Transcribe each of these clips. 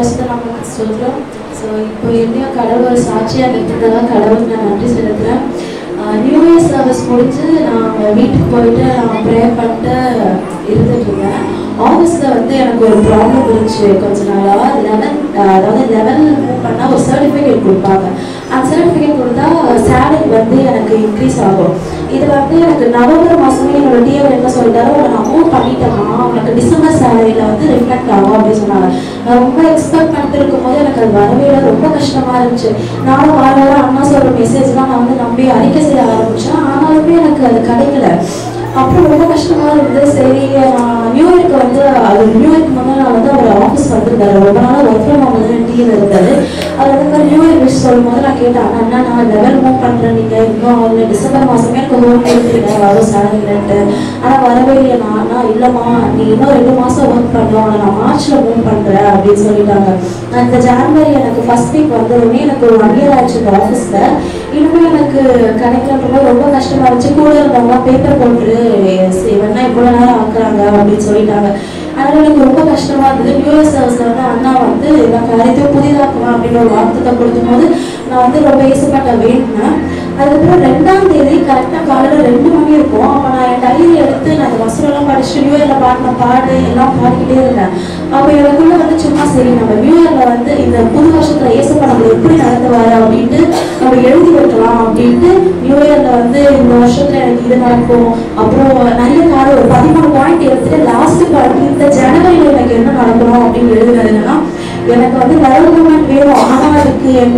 பரிசுத்த நாமத்துக்கு சொல்கிறோம் ஸோ இப்போ என்னையும் கடவுள் ஒரு சாட்சியாக நிறுத்ததாக கடவுளுக்கு நான் நன்றி செலுத்துகிறேன் நியூ இயர் சர்வீஸ் முடிஞ்சு நான் வீட்டுக்கு போயிட்டு நான் ப்ரேயர் பண்ணிட்டு இருந்துட்டு இருந்தேன் ஆஃபீஸில் வந்து எனக்கு ஒரு ப்ராப்ளம் இருந்துச்சு கொஞ்ச நாளாக லெவன் அதாவது லெவல் மூவ் பண்ணால் ஒரு சர்டிஃபிகேட் கொடுப்பாங்க அந்த சர்டிஃபிகேட் கொடுத்தா சேலரி வந்து எனக்கு இன்க்ரீஸ் ஆகும் இது வந்து எனக்கு நவம்பர் மாதமே என்னோட டிஎல் என்ன சொல்லிட்டாரு உங்களை நான் மூவ் பண்ணிட்டேன்னா உனக்கு டிசம்பர் சேலரியில் வந்து ரிஃப்ளெக்ட் ஆகும் அப்படின்னு சொன்னாங்க நான் ரொம்ப எக்ஸ்பெக்ட் பண்ணிட்டு இருக்கும்போது எனக்கு அது வரவே இல்லை ரொம்ப கஷ்டமா இருந்துச்சு நானும் வார வாரம் அண்ணா சொல்கிற மெசேஜ்லாம் நான் வந்து நம்பி அறிக்கை செய்ய ஆரம்பிச்சேன் ஆனாலுமே எனக்கு அது கிடைக்கல அப்புறம் ரொம்ப கஷ்டமா இருந்தது சரி நான் நியூ இயர்க்கு வந்து அது நியூ இயர்க்கு முன்னாடி நான் வந்து அவர் ஆஃபீஸ் வந்திருந்தாரு ரொம்ப நாளாக ஒர்க் ஃப்ரம் ஹோம் வந்து டீல இருந்தாரு அது வந்து நியூ இயர் விஷ் சொல்லும் போது நான் கேட்டேன் அண்ணா நான் லெவல் மூவ் பண்ணுறேன் நீங்கள் இன்னும் வந்து டிசம்பர் மாதமே எனக்கு ஹோம் கொடுத்துருங்க வரும் சேலரிட்டு ஆனால் வரவே இல்லை நான் அண்ணா இல்லைம்மா நீ இன்னும் ரெண்டு மாதம் ஒர்க் பண்ணுவோம் நான் மார்ச்சில் மூவ் பண்ணுறேன் அப்படின்னு சொல்லிட்டாங்க நான் இந்த ஜான்வரி எனக்கு ஃபர்ஸ்ட் வீக் வந்ததுமே எனக்கு ஒரு ஒன் இயர் ஆச்சு இந்த ஆஃபீஸில் இனிமே எனக்கு கிடைக்கலன்றப்போ ரொம்ப கஷ்டமா இருந்துச்சு கூட இருந்தவங்க பேப்பர் போட்டு வேணா இவ்வளோ நேரம் ஆக்குறாங்க அப்படின்னு சொல்லிட்டாங்க அதனால எனக்கு ரொம்ப கஷ்டமா இருந்தது யூஎஸ் ஹவுஸ்ல வந்து அண்ணா வந்து நான் காரியத்தையும் புதிதாக்குவேன் அப்படின்னு ஒரு வார்த்தத்தை கொடுக்கும்போது நான் வந்து ரொம்ப ஏசப்பட்ட வேண்டினேன் அதுக்கப்புறம் ரெண்டாம் தேதி கரெக்டாக காலையில் ரெண்டு மணி இருக்கும் அப்போ நான் என் டைரி எடுத்து நான் அந்த வசனம்லாம் படிச்சுட்டு நியூ இயரில் பாடின பாடு எல்லாம் பாடிக்கிட்டே இருந்தேன் அப்போ எனக்குள்ள வந்து சும்மா சரி நம்ம நியூ இயரில் வந்து இந்த புது வருஷத்தில் ஏசப்பா நம்மளை எப்படி நடத்துவாரு அப்படின்ட்டு நம்ம எழுதி வைக்கலாம் அப்படின்ட்டு நியூ இயரில் வந்து இந்த வருஷத்துல எனக்கு இது நடக்கும் அப்புறம் நிறைய காலம் ஒரு பதிமூணு பாயிண்ட் எடுத்துட்டு லாஸ்ட் பாயிண்ட் இந்த ஜனவரியில் எனக்கு என்ன நடக்கணும் அப்படின்னு எழுதுனது என்னன்னா எனக்கு வந்து டெவலப்மெண்ட் வேணும் ஆனால் அதுக்கு என்ன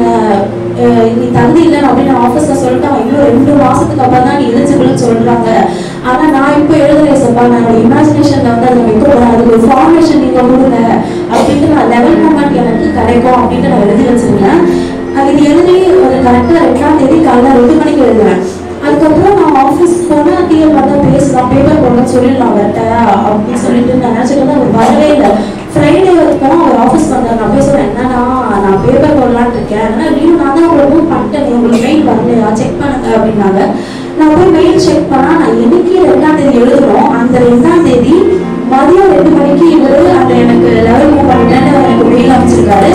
அஹ் நீ தகுதி இல்லை அப்படின்னு ஆஃபீஸில் சொல்லிட்டாங்க இன்னும் ரெண்டு மாசத்துக்கு அப்புறம் தான் நீ எலிஜிபிள்னு சொல்றாங்க ஆனா நான் இப்போ எழுதுறேன் சப்பா நான் இமேஜினேஷன்ல வந்து அதை வைக்க போறேன் அதுக்கு ஒரு ஃபார்மேஷன் நீங்க கொடுங்க அப்படின்ட்டு நான் லெவல் மூமெண்ட் எனக்கு கிடைக்கும் அப்படின்ட்டு நான் எழுதி வச்சிருந்தேன் அது இது எழுதி ஒரு கரெக்டாக ரெண்டாம் தேதி காலைல ரெண்டு மணிக்கு எழுதுவேன் அதுக்கப்புறம் நான் ஆஃபீஸ் போனால் டிஎல் வந்தா பேசலாம் பேப்பர் போடலாம் சொல்லிடலாம் அவர்கிட்ட அப்படின்னு சொல்லிட்டு நான் நினச்சிட்டு இருந்தேன் அவர் வரவே இல்லை ஃப்ரைடே வரைக்கும் அவர் ஆஃபீஸ் வந்தார் நான் போய் சொன்னேன் என்னன்னா நான் பேப்பர் போடலான்னு இருக்கேன் ஆனால் லீவ் நான் தான் உங்களை மூவ் பண்ணிட்டேன் உங்களுக்கு மெயில் வரலையா செக் பண்ணுங்க அப்படின்னாங்க நான் போய் மெயில் செக் பண்ணா நான் என்னைக்கு ரெண்டாம் தேதி எழுதுறோம் அந்த ரெண்டாம் தேதி மதியம் ரெண்டு மணிக்கு இவர் அந்த எனக்கு லெவல் மூவ் பண்ணிட்டேன்னு எனக்கு மெயில் அமைச்சிருக்காரு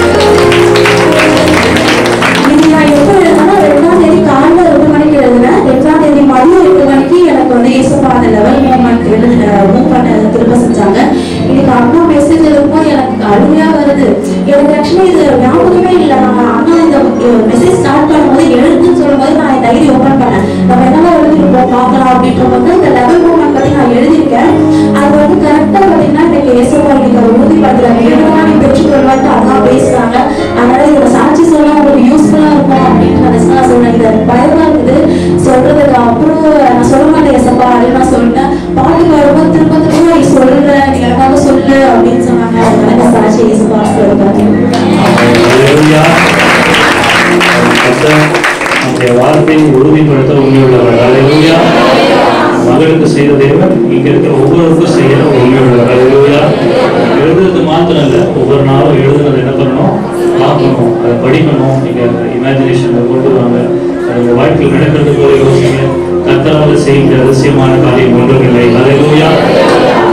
இது நான் எப்போ எழுதுனா ரெண்டாம் தேதி காலைல ரெண்டு மணிக்கு எழுதுனேன் ரெண்டாம் தேதி மதியம் ரெண்டு மணிக்கு எனக்கு வந்து ஏசப்பா அந்த லெவல் மூவ்மெண்ட் எழுது மூவ் பண்ண திரும்ப செஞ்சாங்க இன்னைக்கு அண்ணா மெசேஜ் எழுதும்போது எனக்கு அருமையா வருது எனக்கு ஆக்சுவலி இது ஞாபகமே இல்லை நான் அண்ணா இந்த மெசேஜ் ஸ்டார்ட் பண்ணும்போது எழுதுன்னு சொல்லும்போது நான் என் டைரி ஓப்பன் பண்ணேன் நம்ம என்னெல்லாம் எழுதிருப்போம் பார்க்கலாம் அப்படின்ற போது இந்த லெவல் மூவ்மெண்ட் பத்தி நான் எழுதியிருக்கேன் அது வந்து கரெக்டாக பார்த்தீங்கன்னா இன்னைக்கு ஏசப்பா இன்னைக்கு அவர் உறுதிப்படுத்துறாங்க எழுதுனா நீ பெற்றுக்கொள்வான்ட்டு அண்ணா பேசுறாங்க அதனால இதோட சாட்சி சொன்னா உங்களுக்கு யூஸ்ஃபுல்லா இருக்கும் அப்படின்னு நினைச்சு நான் சொன்னேன் இது பயமா இருக்குது சொல்றதுக்கு அப்புறம் நான் சொல்ல மாட்டேன் ஏசப்பா அப்படின்னு நான் சொல்லிட்டேன் பாட்டு வரும்போது திரும்ப திரும்ப நீ சொல்ற நீ எனக்காக சொல்லு அப்படின்னு சொன்னாங்க அதனால இந்த சாட்சி ஏசப்பா சொல்லுவாங்க ஹalleluya. கர்த்தர் நம்முடைய வார்த்தையை உறுதிப்படுத்த உண்மையுள்ளவர் ஹalleluya. மகளுக்கு செய்த தேவன் இங்க இருக்கிற ஒவ்வொருவருக்கும் செய்யற உண்மையுள்ளவர் ஹalleluya. எழுதுறது மாத்திரம் இல்ல ஒவ்வொரு நாளும் எழுதுறது என்ன பண்ணணும் பார்க்கணும் அதை படிக்கணும் நீங்க இமேஜினேஷன்ல கொண்டு வாங்க அது உங்க வாழ்க்கையில் நடக்கிறது போல யோசிங்க கர்த்தரால் செய்கிற அதிசயமான காரியம் ஒன்றும் இல்லை ஹalleluya.